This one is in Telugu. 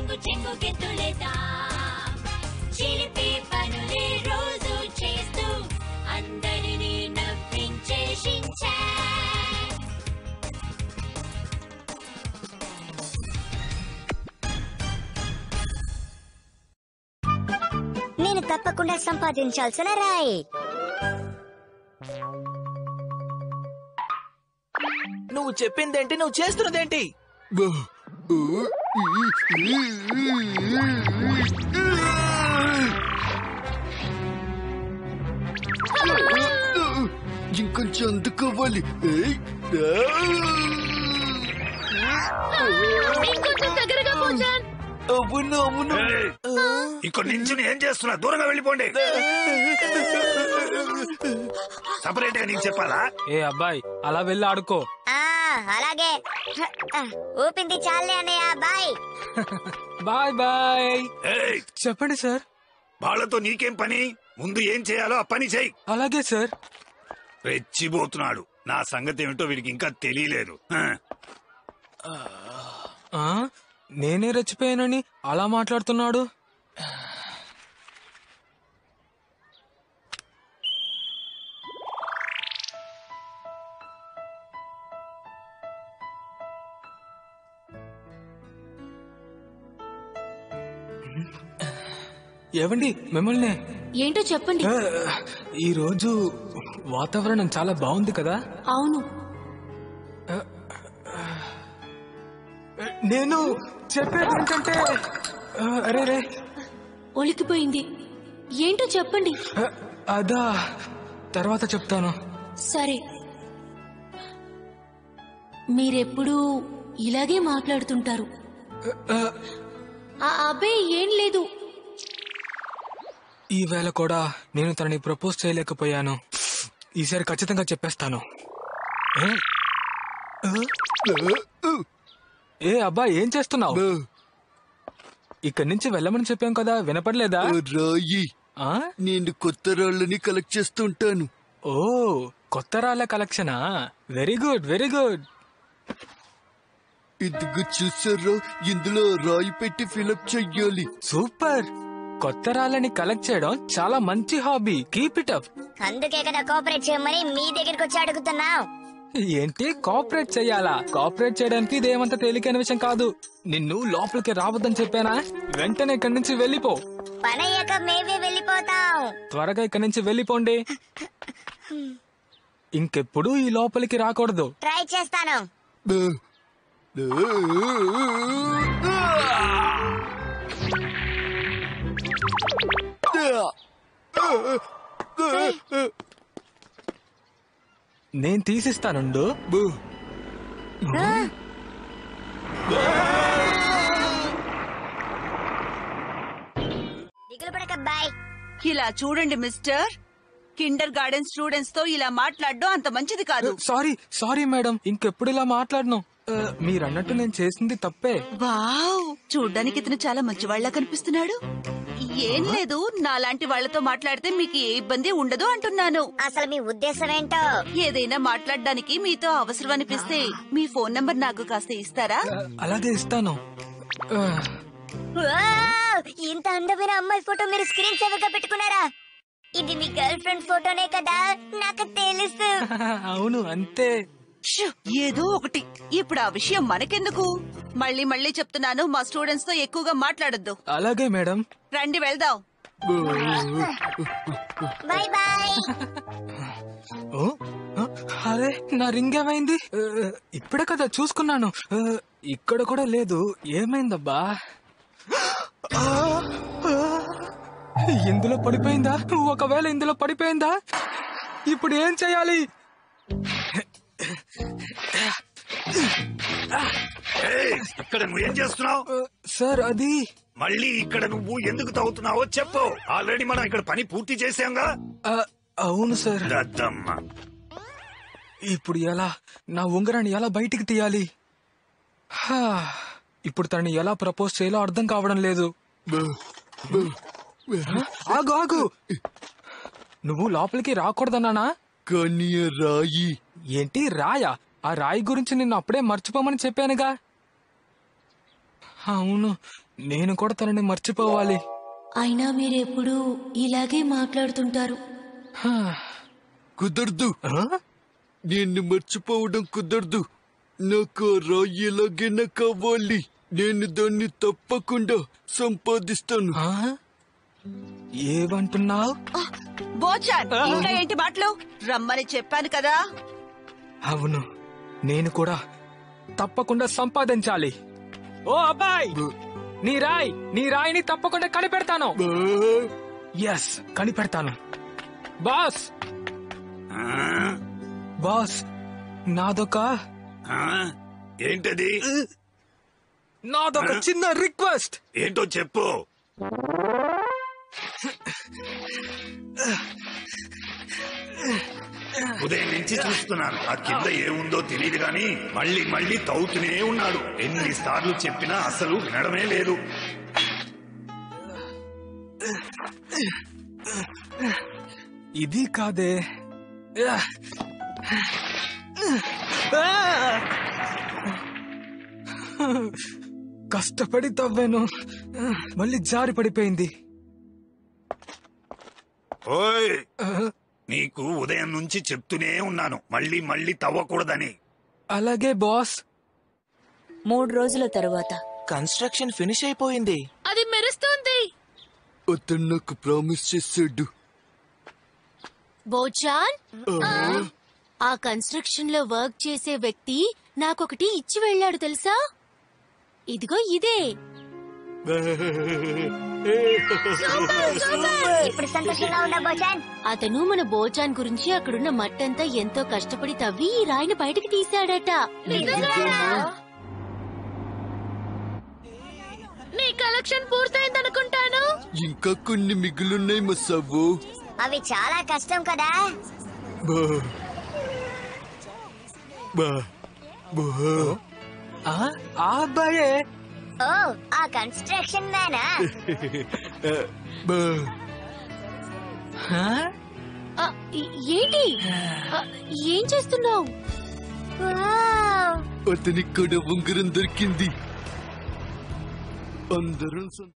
చెంగు చెంగు గెంతులేదా చిలిపి పనులే రోజు చేస్తూ అందరినీ నవ్వించే షించాన్ నేను తప్పకుండా సంపాదించాల్సిన రాయి నువ్వు చెప్పిందేంటి నువ్వు చేస్తున్నదేంటి ఇంకొంచెం అందుకోవాలి ఏయ్, ఇంకొంచెం దగ్గరగా పోచాన్ అవును అవును ఏయ్, ఇక్కడ నుంచి ఏం చేస్తున్నా దూరంగా వెళ్ళిపోండి సపరేట్ గా నీకు చెప్పాలా ఏ అబ్బాయి అలా వెళ్ళి ఆడుకో ఆ అలాగే ఊపింది చాలే అన్నయ్య బాయ్ బాయ్ బాయ్ ఏయ్ చెప్పండి సార్ వాళ్ళతో నీకేం పని ముందు ఏం చేయాలో ఆ పని చెయ్యి అలాగే సార్ రెచ్చిపోతున్నాడు నా సంగతి ఏమిటో వీడికి ఇంకా తెలియలేదు ఆ, ఆ నేనే రెచ్చిపోయానని అలా మాట్లాడుతున్నాడు ఏవండి మిమ్మల్ని ఏంటో చెప్పండి ఆ, ఈ రోజు వాతావరణం చాలా బాగుంది కదా అవును నేను చెప్పేది ఏంటంటే ఆ, అరే రే ఒలికిపోయింది ఏంటో చెప్పండి ఆ, అదా తర్వాత చెప్తాను సరే మీరెప్పుడూ ఇలాగే మాట్లాడుతుంటారు ఆ, ఆ అబ్బే ఏం లేదు ఈ వేళ కూడా నేను తనని ప్రపోజ్ చేయలేకపోయాను ఈసారి ఖచ్చితంగా చెప్పేస్తాను ఏ? ఆ? ఏ అబ్బా ఏం చేస్తున్నావు ఇక్కడి నుంచి వెళ్ళమని చెప్పాం కదా వినపడలేదా రాయి ఆ? నేను కొత్త రాళ్ళని కలెక్ట్ చేస్తుంటాను ఓ కొత్త రాళ్ళ కలెక్షనా వెరీ గుడ్ వెరీ గుడ్ ఇదిగో చూసారా ఇందులో రాయి పెట్టి ఫిలప్ చెయ్యాలి సూపర్ కొత్త రాళ్ళని కలెక్ట్ చేయడం చాలా మంచి హాబీ కీప్ ఇట్ అప్ అందుకే కదా కోఆపరేట్ చేయమని మీ దగ్గరికి వచ్చి అడుగుతున్నావు ఏంటి కోఆపరేట్ చెయ్యాలా కోఆపరేట్ చేయడానికి ఇదేమంత తేలికైన విషయం కాదు నిన్ను లోపలికి రావద్దని చెప్పానా వెంటనే ఇక్కడి నుంచి వెళ్ళిపో పని అయ్యాక మేమే వెళ్ళిపోతాం త్వరగా ఇక్కడి నుంచి వెళ్ళిపోండి ఇంకెప్పుడు ఈ లోపలికి రాకూడదు ట్రై చేస్తాను నేను తీసిస్తానుండు దిగులు పడక బాయ్ ఇలా చూడండి మిస్టర్ కిండర్ గార్డెన్ స్టూడెంట్స్ తో ఇలా మాట్లాడడం అంత మంచిది కాదు సారీ సారీ మేడం ఇంకెప్పుడు ఇలా మాట్లాడను ఆ, మీరన్నట్టు నేను చేసింది తప్పే వావ్ చూడ్డానికి ఇతను చాలా మంచివాళ్లా కనిపిస్తున్నాడు ఏం లేదు నాలాంటి వాళ్ళతో మాట్లాడితే మీకు ఏ ఇబ్బంది ఉండదు అంటున్నాను అసలు మీ ఉద్దేశం ఏంటో ఏదైనా మాట్లాడడానికి మీతో అవసరం అనిపిస్తే మీ ఫోన్ నంబర్ నాకు కాస్త ఇస్తారా ఆ, అలాగే ఇస్తాను ఆ, వావ్! ఇంత అందమైన అమ్మాయి ఫోటో మీరు స్క్రీన్ సేవర్ గా పెట్టుకున్నారా ఇది మీ గర్ల్ ఫ్రెండ్ ఫోటోనే కదా నాకు తెలుసు అవును అంతే షూ, ఏదో ఒకటి ఇప్పుడు ఆ విషయం మనకెందుకు మళ్ళీ మళ్ళీ చెప్తున్నాను మా స్టూడెంట్స్ తో ఎక్కువగా మాట్లాడొద్దు అలాగే మేడం రండి వెళ్దాం బాయ్ బాయ్ ఓ ఆ, అరే నా రింగ్ ఏమైంది ఆ, ఇప్పుడే కదా చూసుకున్నాను ఆ, ఇక్కడ కూడా లేదు ఏమైందబ్బా ఆ, ఆ, ఇందులో పడిపోయిందా ఒకవేళ ఇందులో పడిపోయిందా ఇప్పుడు ఏం చేయాలి ఏయ్, ఇక్కడ నువ్వేం చేస్తున్నావు ఆ, సార్ అది మళ్ళీ ఇక్కడ నువ్వు ఎందుకు తవ్వుతున్నావో చెప్పు ఆల్రెడీ మనం ఇక్కడ పని పూర్తి చేసాంగా ఆ, అవును సార్ దద్దమ్మ ఇప్పుడు ఎలా నా ఉంగరాన్ని ఎలా బయటికి తీయాలి హా, ఇప్పుడు తనని ఎలా ప్రపోజ్ చేయాలో అర్థం కావడం లేదు ఆగు ఆగు నువ్వు లోపలికి రాకూడదన్నానా కానీ ఆ రాయి ఏంటి రాయా ఆ రాయి గురించి నిన్ను అప్పుడే మర్చిపోమని చెప్పానుగా అవును నేను కూడా తనని మర్చిపోవాలి అయినా మీరెప్పుడూ ఇలాగే మాట్లాడుతుంటారు హా. కుదరదు ఆ? నేను మర్చిపోవడం కుదరదు నాకు ఆ రాయి ఎలాగైనా కావాలి నేను దాన్ని తప్పకుండా సంపాదిస్తాను ఆ? ఏమంటున్నావు బోచాన్ ఇంకా ఏంటి మాటలు రమ్మని చెప్పాను కదా అవును నేను కూడా తప్పకుండా సంపాదించాలి ఓ అబ్బాయి నీ రాయి నీ రాయిని తప్పకుండా కనిపెడతాను బా, ఎస్ కనిపెడతాను బాస్ ఆ? బాస్ నాదొక ఆ? ఏంటది నాదొక చిన్న రిక్వెస్ట్ ఏంటో చెప్పు ఉదయం నుంచి చూస్తున్నాను ఆ కింద ఏముందో తెలియదు గాని మళ్ళీ మళ్ళీ తవ్వుతూనే ఉన్నాడు ఎన్నిసార్లు చెప్పినా అసలు వినడమే లేదు ఇది కాదే కష్టపడి తవ్వాను మళ్ళీ జారి పడిపోయింది ఓయ్ నీకు ఉదయం నుంచి చెప్తూనే ఉన్నాను మళ్ళీ మళ్ళీ తవ్వకూడదని అలాగే బాస్ మూడు రోజుల తరువాత కన్స్ట్రక్షన్ ఫినిష్ అయిపోయింది అది మెరుస్తోంది అతను నాకు ప్రామిస్ చేశాడు బోచాన్ ఆ కన్స్ట్రక్షన్ లో వర్క్ చేసే వ్యక్తి నాకొకటి ఇచ్చి వెళ్ళాడు తెలుసా ఇదిగో ఇదే ఇప్పుడు సంతోషంగా ఉందా బోచాన్ అతను మన బోచాన్ గురించి అక్కడున్న మట్టంతా ఎంతో కష్టపడి తవ్వి ఈ రాయిని బయటకు తీశాడట నీ కలెక్షన్ పూర్తయిందనుకుంటాను ఇంకా కొన్ని మిగులున్నాయి మసావో అవి చాలా కష్టం కదా బా బా బా ఆ ఆ అబ్బాయే ఓ ఆ కన్స్ట్రక్షన్ మ్యానా బా హా? ఆ, ఈ- ఏంటి ఆ, ఏం చేస్తున్నావు వావ్. అతనికి కూడా ఉంగరం దొరికింది అందరం సం-